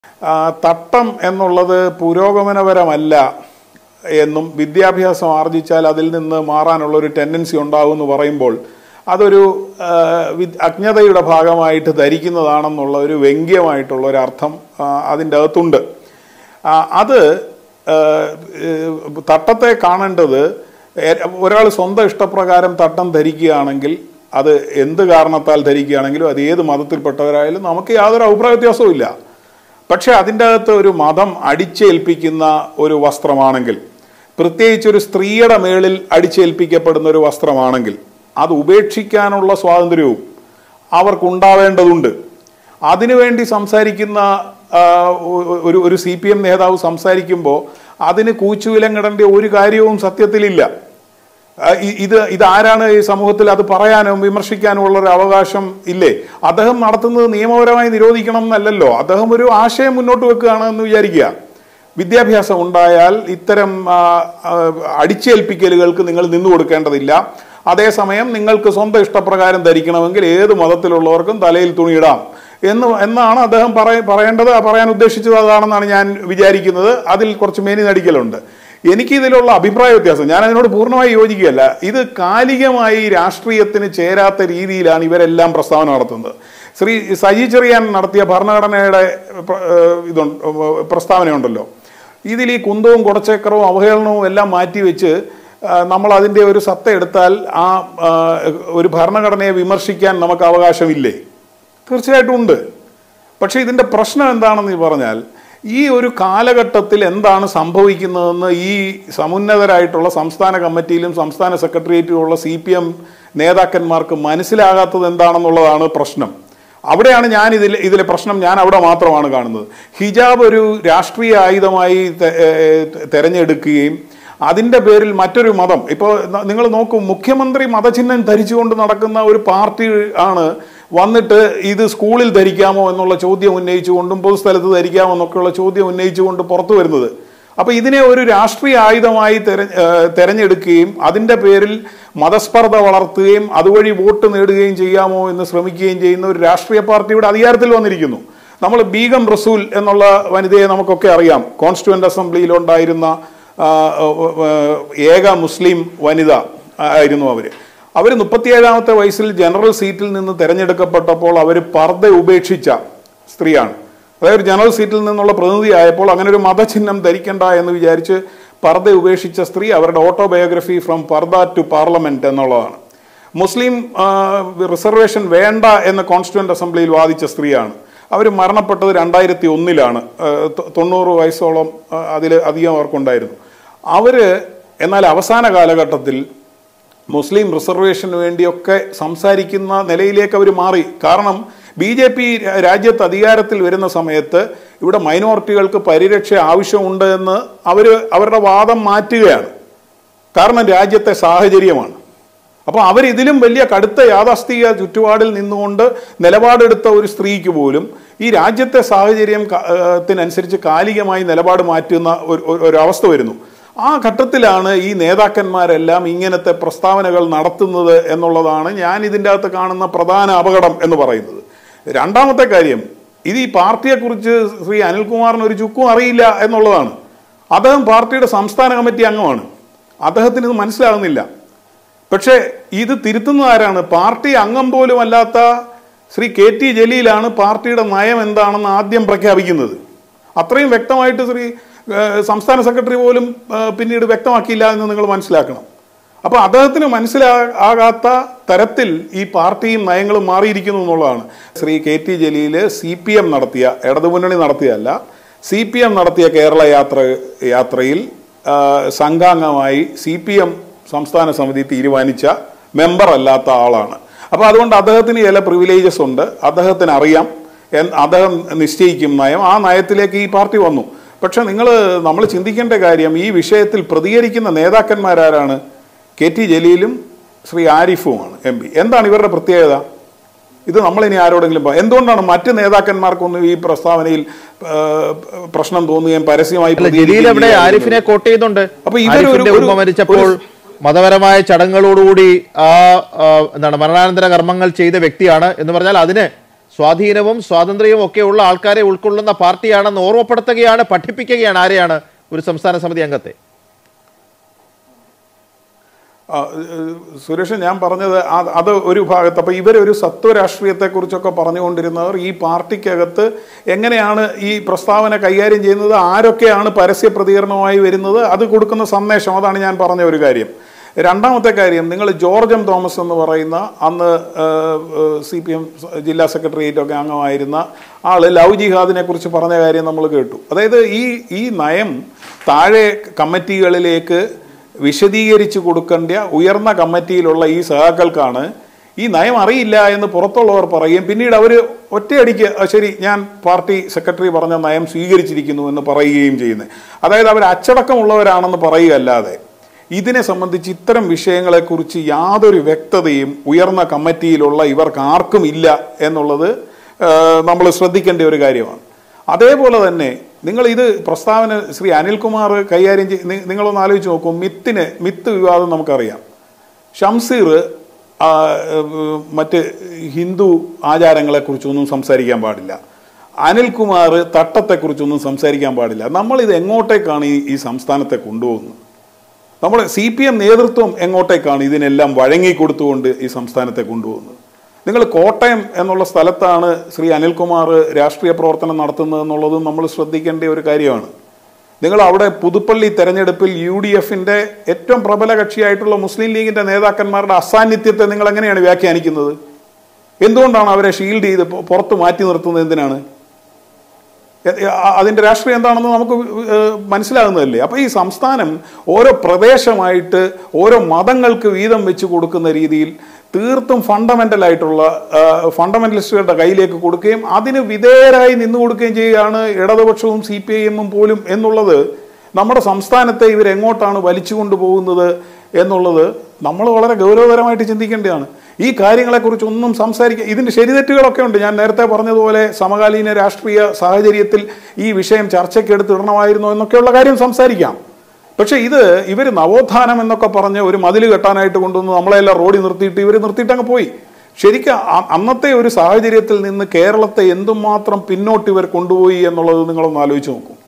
ആ, തട്ടം എന്നുള്ളത് പുരോഗമനപരമല്ല എന്നും വിദ്യാഭ്യാസം ആർജിച്ചാൽ അതിൽ നിന്ന് മാറാനുള്ള ഒരു ടെൻഡൻസി ഉണ്ടാവും എന്ന് പറയുമ്പോൾ അതൊരു ആ, വി- അജ്ഞതയുടെ ഭാഗമായിട്ട് ധരിക്കുന്നതാണെന്നുള്ള ഒരു വ്യംഗ്യമായിട്ടുള്ള ഒരു അർത്ഥം ആ, അതിൻ്റെ അകത്തുണ്ട് ആ, അത് ആ, ഏഹ്, തട്ടത്തെ കാണേണ്ടത് ഒരാൾ സ്വന്തം ഇഷ്ടപ്രകാരം തട്ടം ധരിക്കുകയാണെങ്കിൽ അത് എന്ത് കാരണത്താൽ ധരിക്കുകയാണെങ്കിലും അത് ഏത് മതത്തിൽപ്പെട്ടവരായാലും നമുക്ക് യാതൊരു അഭിപ്രായ വ്യത്യാസവും ഇല്ല പക്ഷെ അതിൻ്റെ അകത്ത് ഒരു മതം അടിച്ചേൽപ്പിക്കുന്ന ഒരു വസ്ത്രമാണെങ്കിൽ പ്രത്യേകിച്ച് ഒരു സ്ത്രീയുടെ മേളിൽ അടിച്ചേൽപ്പിക്കപ്പെടുന്ന ഒരു വസ്ത്രമാണെങ്കിൽ അത് ഉപേക്ഷിക്കാനുള്ള സ്വാതന്ത്ര്യവും അവർക്കുണ്ടാവേണ്ടതുണ്ട് അതിനുവേണ്ടി സംസാരിക്കുന്ന ആ, ഒ- ഒരു ഒരു സി പി എം നേതാവ് സംസാരിക്കുമ്പോൾ അതിന് കൂച്ചുവിലങ്ങിടേണ്ട ഒരു കാര്യവും സത്യത്തിലില്ല ആ, ഇ- ഇത് ഇതാരാണ് ഈ സമൂഹത്തിൽ അത് പറയാനും വിമർശിക്കാനും ഉള്ള ഒരു അവകാശം ഇല്ലേ അദ്ദേഹം നടത്തുന്നത് നിയമപരമായി നിരോധിക്കണം എന്നല്ലല്ലോ അദ്ദേഹം ഒരു ആശയം മുന്നോട്ട് വെക്കുകയാണ് എന്ന് വിചാരിക്കുക വിദ്യാഭ്യാസം ഉണ്ടായാൽ ഇത്തരം ആ, ആ, അടിച്ചേൽപ്പിക്കലുകൾക്ക് നിങ്ങൾ നിന്നു കൊടുക്കേണ്ടതില്ല അതേസമയം നിങ്ങൾക്ക് സ്വന്തം ഇഷ്ടപ്രകാരം ധരിക്കണമെങ്കിൽ ഏത് മതത്തിലുള്ളവർക്കും തലയിൽ തുണിയിടാം എന്ന് എന്നാണ് അദ്ദേഹം പറയ പറയേണ്ടത് പറയാൻ ഉദ്ദേശിച്ചത് അതാണെന്നാണ് ഞാൻ വിചാരിക്കുന്നത് അതിൽ കുറച്ച് മേനി നടിക്കലുണ്ട് എനിക്ക് ഇതിലുള്ള അഭിപ്രായ വ്യത്യാസം ഞാൻ അതിനോട് പൂർണ്ണമായി യോജിക്കുകയല്ല ഇത് കാലികമായി രാഷ്ട്രീയത്തിന് ചേരാത്ത രീതിയിലാണ് ഇവരെല്ലാം പ്രസ്താവന നടത്തുന്നത് ശ്രീ സജി ചെറിയാൻ നടത്തിയ ഭരണഘടനയുടെ പ്ര- ഏഹ് ഇതുണ്ട് ഏഹ് പ്രസ്താവനയുണ്ടല്ലോ ഇതിൽ ഈ കുന്തവും കുടച്ചേക്കറവും അവഹേളനവും എല്ലാം മാറ്റിവെച്ച് ആ, നമ്മൾ അതിൻ്റെ ഒരു സത്ത എടുത്താൽ ആ ആ, ഒരു ഭരണഘടനയെ വിമർശിക്കാൻ നമുക്ക് അവകാശമില്ലേ തീർച്ചയായിട്ടും ഉണ്ട് പക്ഷേ ഇതിൻ്റെ പ്രശ്നം എന്താണെന്ന് പറഞ്ഞാൽ ഈ ഒരു കാലഘട്ടത്തിൽ എന്താണ് സംഭവിക്കുന്നതെന്ന് ഈ സമുന്നതരായിട്ടുള്ള സംസ്ഥാന കമ്മിറ്റിയിലും സംസ്ഥാന സെക്രട്ടേറിയറ്റിലുമുള്ള സി പി എം നേതാക്കന്മാർക്ക് മനസ്സിലാകാത്തത് എന്താണെന്നുള്ളതാണ് പ്രശ്നം അവിടെയാണ് ഞാൻ ഇതിൽ ഇതിലെ പ്രശ്നം ഞാൻ അവിടെ മാത്രമാണ് കാണുന്നത് ഹിജാബ് ഒരു രാഷ്ട്രീയ ആയുധമായി തെ- ഏഹ് തെരഞ്ഞെടുക്കുകയും അതിൻ്റെ പേരിൽ മറ്റൊരു മതം ഇപ്പോൾ നിങ്ങൾ നോക്കൂ മുഖ്യമന്ത്രി മതചിഹ്നം ധരിച്ചുകൊണ്ട് നടക്കുന്ന ഒരു പാർട്ടി ആണ് വന്നിട്ട് ഇത് സ്കൂളിൽ ധരിക്കാമോ എന്നുള്ള ചോദ്യം ഉന്നയിച്ചുകൊണ്ടും പൊതുസ്ഥലത്ത് ധരിക്കാമോ എന്നൊക്കെയുള്ള ചോദ്യം ഉന്നയിച്ചുകൊണ്ട് പുറത്തു വരുന്നത് അപ്പോൾ ഇതിനെ ഒരു രാഷ്ട്രീയ ആയുധമായി തെര ഏഹ് തെരഞ്ഞെടുക്കുകയും അതിൻ്റെ പേരിൽ മതസ്പർദ്ധ വളർത്തുകയും അതുവഴി വോട്ട് നേടുകയും ചെയ്യാമോ എന്ന് ശ്രമിക്കുകയും ചെയ്യുന്ന ഒരു രാഷ്ട്രീയ പാർട്ടിയുടെ അധികാരത്തിൽ വന്നിരിക്കുന്നു നമ്മൾ ബീഗം റസൂൽ എന്നുള്ള വനിതയെ നമുക്കൊക്കെ അറിയാം കോൺസ്റ്റിറ്റ്യൂവൻ്റ് അസംബ്ലിയിൽ ഉണ്ടായിരുന്ന ആ, ആ, ഏക മുസ്ലിം വനിത ആയിരുന്നു അവർ അവർ മുപ്പത്തിയേഴാമത്തെ വയസ്സിൽ ജനറൽ സീറ്റിൽ നിന്ന് തിരഞ്ഞെടുക്കപ്പെട്ടപ്പോൾ അവർ പർദ്ദ ഉപേക്ഷിച്ച സ്ത്രീയാണ് അതായത് ഒരു ജനറൽ സീറ്റിൽ നിന്നുള്ള പ്രതിനിധി ആയപ്പോൾ അങ്ങനെ ഒരു മതചിഹ്നം ധരിക്കണ്ട എന്ന് വിചാരിച്ച് പർദ്ദ ഉപേക്ഷിച്ച സ്ത്രീ അവരുടെ autobiography from purdah to parliament എന്നുള്ളതാണ് മുസ്ലിം ആ, റിസർവേഷൻ വേണ്ട എന്ന് കോൺസ്റ്റിറ്റ്യൂന്റ് അസംബ്ലിയിൽ വാദിച്ച സ്ത്രീയാണ് അവർ മരണപ്പെട്ടത് രണ്ടായിരത്തി ഒന്നിലാണ് തൊണ്ണൂറ് വയസ്സോളം അതിൽ അധികം അവർക്കുണ്ടായിരുന്നു അവർ എന്നാൽ അവസാന കാലഘട്ടത്തിൽ മുസ്ലിം റിസർവേഷന് വേണ്ടിയൊക്കെ സംസാരിക്കുന്ന നിലയിലേക്ക് അവർ മാറി കാരണം ബി ജെ പി രാജ്യത്ത് അധികാരത്തിൽ വരുന്ന സമയത്ത് ഇവിടെ മൈനോറിറ്റികൾക്ക് പരിരക്ഷ ആവശ്യമുണ്ട് എന്ന് അവർ അവരുടെ വാദം മാറ്റുകയാണ് കാരണം രാജ്യത്തെ സാഹചര്യമാണ് അപ്പോൾ അവരിതിലും വലിയ കടുത്ത യാഥാസ്ഥിക ചുറ്റുപാടിൽ നിന്നുകൊണ്ട് നിലപാടെടുത്ത ഒരു സ്ത്രീക്ക് പോലും ഈ രാജ്യത്തെ സാഹചര്യം ക- ഏഹ് ത്തിനനുസരിച്ച് കാലികമായി നിലപാട് മാറ്റുന്ന ഒരു ഒരു- ഒരു അവസ്ഥ വരുന്നു ആ ഘട്ടത്തിലാണ് ഈ നേതാക്കന്മാരെല്ലാം ഇങ്ങനത്തെ പ്രസ്താവനകൾ നടത്തുന്നത് എന്നുള്ളതാണ് ഞാൻ ഇതിൻ്റെ അകത്ത് കാണുന്ന പ്രധാന അപകടം എന്ന് പറയുന്നത് രണ്ടാമത്തെ കാര്യം ഇത് ഈ പാർട്ടിയെക്കുറിച്ച് ശ്രീ അനിൽകുമാറിന് ഒരു ചുക്കും അറിയില്ല എന്നുള്ളതാണ് അദ്ദേഹം പാർട്ടിയുടെ സംസ്ഥാന കമ്മിറ്റി അംഗമാണ് അദ്ദേഹത്തിന് ഇത് മനസ്സിലാകുന്നില്ല പക്ഷേ ഇത് തിരുത്തുന്നത് ആരാണ് പാർട്ടി അംഗം പോലും അല്ലാത്ത ശ്രീ കെ ടി ജലീലാണ് പാർട്ടിയുടെ നയം എന്താണെന്ന് ആദ്യം പ്രഖ്യാപിക്കുന്നത് അത്രയും വ്യക്തമായിട്ട് ശ്രീ ഏഹ്, സംസ്ഥാന സെക്രട്ടറി പോലും ഏഹ്, പിന്നീട് വ്യക്തമാക്കിയില്ല എന്ന് നിങ്ങൾ മനസ്സിലാക്കണം അപ്പോൾ അദ്ദേഹത്തിന് മനസ്സിലാകാത്ത തരത്തിൽ ഈ പാർട്ടിയും നയങ്ങളും മാറിയിരിക്കുന്നു എന്നുള്ളതാണ് Shri K T Jaleel C P M നടത്തിയ ഇടതുമുന്നണി നടത്തിയല്ല സി പി എം നടത്തിയ കേരള യാത്ര യാത്രയിൽ ആ, സംഘാംഗമായി സി പി എം സംസ്ഥാന സമിതി തീരുമാനിച്ച മെമ്പർ അല്ലാത്ത ആളാണ് അപ്പോൾ അതുകൊണ്ട് അദ്ദേഹത്തിന് ചില പ്രിവിലേജസ് ഉണ്ട് അദ്ദേഹത്തിന് അറിയാം എൻ- അദ്ദേഹം നിശ്ചയിക്കും നയം ആ നയത്തിലേക്ക് ഈ പാർട്ടി വന്നു പക്ഷെ നിങ്ങൾ നമ്മൾ ചിന്തിക്കേണ്ട കാര്യം ഈ വിഷയത്തിൽ പ്രതികരിക്കുന്ന നേതാക്കന്മാരാരാണ് കെ ടി ജലീലും ശ്രീ ആരിഫുമാണ് എം പി എന്താണ് ഇവരുടെ പ്രത്യേകത ഇത് നമ്മളിനി ആരോടെങ്കിലും പ- എന്തുകൊണ്ടാണ് മറ്റ് നേതാക്കന്മാർക്കൊന്നും ഈ പ്രസ്താവനയിൽ ആ, പ്രശ്നം തോന്നുകയും പരസ്യമായി അല്ല ജലീൽ പ്രതികരിക്കുകയും എവിടെ ചെയ്യാതെ ആരിഫിനെ കോട്ട് ചെയ്യുന്നുണ്ട് അപ്പൊ ഇവര് ഒരു- ആരിഫിന്റെ ഒരു- ഉമ്മ മരിച്ചപ്പോൾ ഒരു- മതപരമായ ചടങ്ങുകളോടുകൂടി ആ ആ, എന്താണ് മരണാനന്തര കർമ്മങ്ങൾ ചെയ്ത വ്യക്തിയാണ് എന്ന് പറഞ്ഞാൽ അതിന് സ്വാധീനവും സ്വാതന്ത്ര്യവും ഒക്കെ ഉള്ള ആൾക്കാരെ ഉൾക്കൊള്ളുന്ന പാർട്ടിയാണെന്ന് ഓർമ്മപ്പെടുത്തുകയാണ് പഠിപ്പിക്കുകയാണ് ആരെയാണ് ഒരു സംസ്ഥാന സമിതി അംഗത്തെ ആ, ഏഹ്, സുരേഷ് ഞാൻ പറഞ്ഞത് ആ- അത് ഒരു ഭാഗത്ത് അപ്പൊ ഇവരൊരു സത്വ രാഷ്ട്രീയത്തെക്കുറിച്ചൊക്കെ പറഞ്ഞുകൊണ്ടിരുന്നവർ ഈ പാർട്ടിക്കകത്ത് എങ്ങനെയാണ് ഈ പ്രസ്താവന കൈകാര്യം ചെയ്യുന്നത് ആരൊക്കെയാണ് പരസ്യ പ്രതികരണവുമായി വരുന്നത് അത് കൊടുക്കുന്ന സന്ദേശം അതാണ് ഞാൻ പറഞ്ഞ ഒരു കാര്യം രണ്ടാമത്തെ കാര്യം നിങ്ങൾ ജോർജ് എം തോമസ് എന്ന് പറയുന്ന അന്ന് സി പി എം ജില്ലാ സെക്രട്ടേറിയറ്റ് ഒക്കെ അംഗമായിരുന്ന ആള് ലവ് ജിഹാദിനെ കുറിച്ച് പറഞ്ഞ കാര്യം നമ്മൾ കേട്ടു അതായത് ഈ ഈ നയം താഴെ കമ്മിറ്റികളിലേക്ക് വിശദീകരിച്ചു കൊടുക്കേണ്ട ഉയർന്ന കമ്മിറ്റിയിലുള്ള ഈ സഹാക്കൾക്കാണ് ഈ നയം അറിയില്ല എന്ന് പുറത്തുള്ളവർ പറയുകയും പിന്നീട് അവർ ഒറ്റയടിക്ക് "ആ, ശരി ഞാൻ പാർട്ടി സെക്രട്ടറി പറഞ്ഞ നയം സ്വീകരിച്ചിരിക്കുന്നു എന്ന് പറയുകയും ചെയ്യുന്നത് അതായത് അവർ അച്ചടക്കമുള്ളവരാണെന്ന് പറയുകയല്ലാതെ ഇതിനെ സംബന്ധിച്ച് ഇത്തരം വിഷയങ്ങളെക്കുറിച്ച് യാതൊരു വ്യക്തതയും ഉയർന്ന കമ്മിറ്റിയിലുള്ള ഇവർക്ക് ആർക്കും ഇല്ല എന്നുള്ളത് നമ്മൾ ശ്രദ്ധിക്കേണ്ട ഒരു കാര്യമാണ് അതേപോലെ തന്നെ നിങ്ങൾ ഇത് പ്രസ്താവന ശ്രീ അനിൽകുമാർ കൈകാര്യം ചെയ്ത് നി- നിങ്ങളൊന്ന് ആലോചിച്ച് നോക്കൂ മിത്തിന് മിത്ത് വിവാദം നമുക്കറിയാം ഷംസീർ ആ, ഏഹ്, മറ്റ് ഹിന്ദു ആചാരങ്ങളെക്കുറിച്ചൊന്നും സംസാരിക്കാൻ പാടില്ല അനിൽകുമാർ തട്ടത്തെക്കുറിച്ചൊന്നും സംസാരിക്കാൻ പാടില്ല നമ്മൾ ഇത് എങ്ങോട്ടേക്കാണ് ഈ ഈ സംസ്ഥാനത്തെ കൊണ്ടുപോകുന്നത് നമ്മൾ സി പി എം നേതൃത്വം എങ്ങോട്ടേക്കാണ് ഇതിനെല്ലാം വഴങ്ങിക്കൊടുത്തുകൊണ്ട് ഈ സംസ്ഥാനത്തെ കൊണ്ടുപോകുന്നത് നിങ്ങൾ കോട്ടയം എന്നുള്ള സ്ഥലത്താണ് ശ്രീ അനിൽകുമാർ രാഷ്ട്രീയ പ്രവർത്തനം നടത്തുന്നത് എന്നുള്ളതും നമ്മൾ ശ്രദ്ധിക്കേണ്ട ഒരു കാര്യമാണ് നിങ്ങൾ അവിടെ പുതുപ്പള്ളി തെരഞ്ഞെടുപ്പിൽ യു ഡി എഫിന്റെ ഏറ്റവും പ്രബല കക്ഷിയായിട്ടുള്ള മുസ്ലിം ലീഗിന്റെ നേതാക്കന്മാരുടെ അസാന്നിധ്യത്തെ നിങ്ങൾ എങ്ങനെയാണ് വ്യാഖ്യാനിക്കുന്നത് എന്തുകൊണ്ടാണ് അവരെ ഷീൽഡ് ചെയ്ത് പൊ- പുറത്ത് മാറ്റി നിർത്തുന്നത് എന്തിനാണ് എ- എ- ആ- അതിന്റെ രാഷ്ട്രീയം എന്താണെന്ന് നമുക്ക് ഏഹ്, മനസ്സിലാകുന്നതല്ലേ അപ്പൊ ഈ സംസ്ഥാനം ഓരോ പ്രദേശമായിട്ട് ഓരോ മതങ്ങൾക്ക് വീതം വെച്ച് കൊടുക്കുന്ന രീതിയിൽ തീർത്തും ഫണ്ടമെന്റൽ ആയിട്ടുള്ള ഫണ്ടമെന്റലിസ്റ്റുകളുടെ കയ്യിലേക്ക് കൊടുക്കുകയും അതിന് വിധേയരായി നിന്നു കൊടുക്കുകയും ചെയ്യുകയാണ് ഇടതുപക്ഷവും സി പി ഐ എമ്മും പോലും എന്നുള്ളത് നമ്മുടെ സംസ്ഥാനത്തെ ഇവരെങ്ങോട്ടാണ് വലിച്ചു കൊണ്ടുപോകുന്നത് എന്നുള്ളത് നമ്മൾ വളരെ ഗൗരവതരമായിട്ട് ചിന്തിക്കേണ്ടതാണ് ഈ കാര്യങ്ങളെക്കുറിച്ച് ഒന്നും സംസാരിക്കുക ഇതിന്റെ ശരിതെറ്റുകളൊക്കെ ഉണ്ട് ഞാൻ നേരത്തെ പറഞ്ഞതുപോലെ സമകാലീന രാഷ്ട്രീയ സാഹചര്യത്തിൽ ഈ വിഷയം ചർച്ചയ്ക്ക് എടുത്തിടണമായിരുന്നു എന്നൊക്കെയുള്ള കാര്യം സംസാരിക്കാം പക്ഷെ ഇത് ഇവർ നവോത്ഥാനം എന്നൊക്കെ പറഞ്ഞ് ഒരു മതിൽ കെട്ടാനായിട്ട് കൊണ്ടുവന്ന് നമ്മളെല്ലാം റോഡിൽ നിർത്തിയിട്ട് ഇവർ നിർത്തിയിട്ട് അങ്ങ് പോയി ശരിക്കും അ- അന്നത്തെ ഒരു സാഹചര്യത്തിൽ നിന്ന് കേരളത്തെ എന്തുമാത്രം പിന്നോട്ട് ഇവർ കൊണ്ടുപോയി എന്നുള്ളത് നിങ്ങളൊന്ന് ആലോചിച്ച് നോക്കൂ